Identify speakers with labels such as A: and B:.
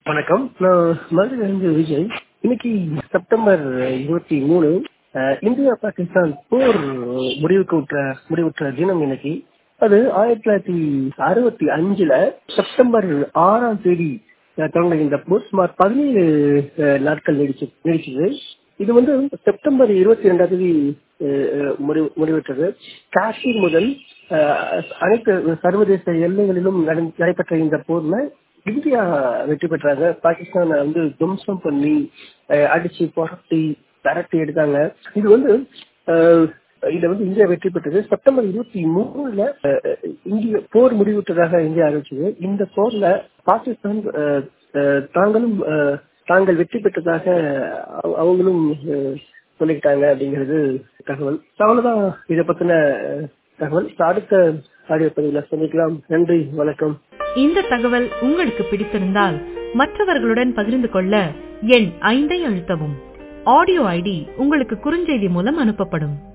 A: வணக்கம் நான் மதுரையிலிருந்து விஜய் இன்னைக்கு செப்டம்பர் இருபத்தி மூணு அஹ், இந்தியா பாகிஸ்தான் போர் முடிவுக்கு உற்ற முடிவுற்ற தினம் இன்னைக்கு அது ஆயிரத்தி தொள்ளாயிரத்தி அறுபத்தி அஞ்சுல செப்டம்பர் ஆறாம் தேதி அஹ், தொடங்கின இந்த போர் சுமார் பதினேழு அஹ், நாட்கள் நீடிச்சு நீடிச்சது இது வந்து செப்டம்பர் இருபத்தி ரெண்டாம் தேதி அஹ், அஹ், முடிவு முடிவுற்றது காஷ்மீர் முதல் அஹ், அனைத்து சர்வதேச எல்லைகளிலும் நடந்- நடைபெற்ற இந்த போர்ல இந்தியா வெற்றி பெற்றாங்க பாகிஸ்தான் வந்து துவம்சம் பண்ணி அஹ், அடிச்சு புரட்டி விரட்டி எடுத்தாங்க இது வந்து அஹ், இதுல வந்து இந்தியா வெற்றி பெற்றது செப்டம்பர் இருபத்தி மூணுல அஹ், இந்திய போர் முடிவுற்றதாக இந்தியா அறிவிச்சது இந்த போர்ல பாகிஸ்தான் அஹ், அஹ், தாங்களும் அஹ், தாங்கள் வெற்றி பெற்றதாக அவ- அவங்களும் அஹ், சொல்லிக்கிட்டாங்க அப்படிங்கிறது தகவல் அவ்வளவுதான் இதை பத்தின அஹ், தகவல் அடுத்த ஆடியோ பதிவுல சந்திக்கலாம் நன்றி வணக்கம்
B: இந்த தகவல் உங்களுக்கு பிடித்திருந்தால் மற்றவர்களுடன் பகிர்ந்து கொள்ள எண் ஐந்தை அழுத்தவும் ஆடியோ ஐடி உங்களுக்கு குறுஞ்செய்தி மூலம் அனுப்பப்படும்